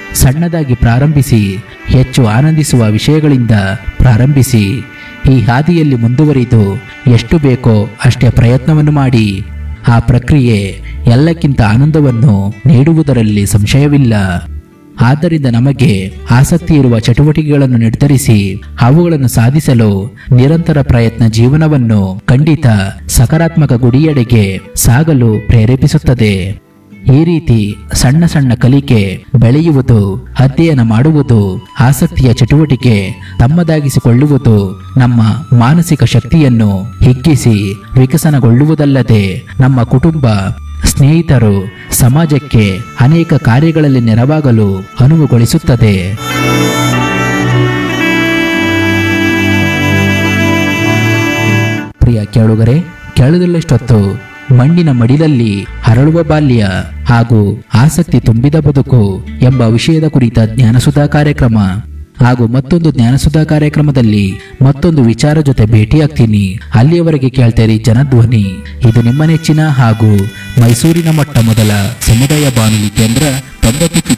ಸಣ್ಣದಾಗಿ ಪ್ರಾರಂಭಿಸಿ ಹೆಚ್ಚು ಆನಂದಿಸುವ ವಿಷಯಗಳಿಂದ ಪ್ರಾರಂಭಿಸಿ ಈ ಹಾದಿಯಲ್ಲಿ ಮುಂದುವರಿದು ಎಷ್ಟು ಬೇಕೋ ಅಷ್ಟೇ ಪ್ರಯತ್ನವನ್ನು ಮಾಡಿ ಆ ಪ್ರಕ್ರಿಯೆ ಎಲ್ಲಕ್ಕಿಂತ ಆನಂದವನ್ನು ನೀಡುವುದರಲ್ಲಿ ಸಂಶಯವಿಲ್ಲ ಆದ್ದರಿಂದ ನಮಗೆ ಆಸಕ್ತಿ ಇರುವ ಚಟುವಟಿಕೆಗಳನ್ನು ನಿರ್ಧರಿಸಿ ಅವುಗಳನ್ನು ಸಾಧಿಸಲು ನಿರಂತರ ಪ್ರಯತ್ನ ಜೀವನವನ್ನು ಖಂಡಿತ ಸಕಾರಾತ್ಮಕ ಗುಡಿಯೆಡೆಗೆ ಸಾಗಲು ಪ್ರೇರೇಪಿಸುತ್ತದೆ ಈ ರೀತಿ ಸಣ್ಣ ಸಣ್ಣ ಕಲಿಕೆ ಬೆಳೆಯುವುದು ಅಧ್ಯಯನ ಮಾಡುವುದು ಆಸಕ್ತಿಯ ಚಟುವಟಿಕೆ ತಮ್ಮದಾಗಿಸಿಕೊಳ್ಳುವುದು ನಮ್ಮ ಮಾನಸಿಕ ಶಕ್ತಿಯನ್ನು ಹಿಗ್ಗಿಸಿ ವಿಕಸನಗೊಳ್ಳುವುದಲ್ಲದೆ ನಮ್ಮ ಕುಟುಂಬ ಸ್ನೇಹಿತರು ಸಮಾಜಕ್ಕೆ ಅನೇಕ ಕಾರ್ಯಗಳಲ್ಲಿ ನೆರವಾಗಲು ಅನುವುಗೊಳಿಸುತ್ತದೆ ಪ್ರಿಯ ಕೇಳುಗರೆ ಕೇಳದಲ್ಲಷ್ಟೊತ್ತು ಮಣ್ಣಿನ ಮಡಿಲಲ್ಲಿ ಹರಳುವ ಬಾಲ್ಯ ಹಾಗೂ ಆಸಕ್ತಿ ತುಂಬಿದ ಬದುಕು ಎಂಬ ವಿಷಯದ ಕುರಿತ ಜ್ಞಾನಸುಧಾ ಕಾರ್ಯಕ್ರಮ ಹಾಗೂ ಮತ್ತೊಂದು ಜ್ಞಾನಸುಧಾ ಕಾರ್ಯಕ್ರಮದಲ್ಲಿ ಮತ್ತೊಂದು ವಿಚಾರ ಜೊತೆ ಭೇಟಿಯಾಗ್ತೀನಿ ಅಲ್ಲಿಯವರೆಗೆ ಕೇಳ್ತೇರಿ ಜನಧ್ವನಿ ಇದು ನಿಮ್ಮ ನೆಚ್ಚಿನ ಹಾಗೂ ಮೈಸೂರಿನ ಮೊಟ್ಟ ಮೊದಲ ಸಮುದಾಯ ಬಾನುಲಿ ಕೇಂದ್ರ ತೊಂಬತ್ತು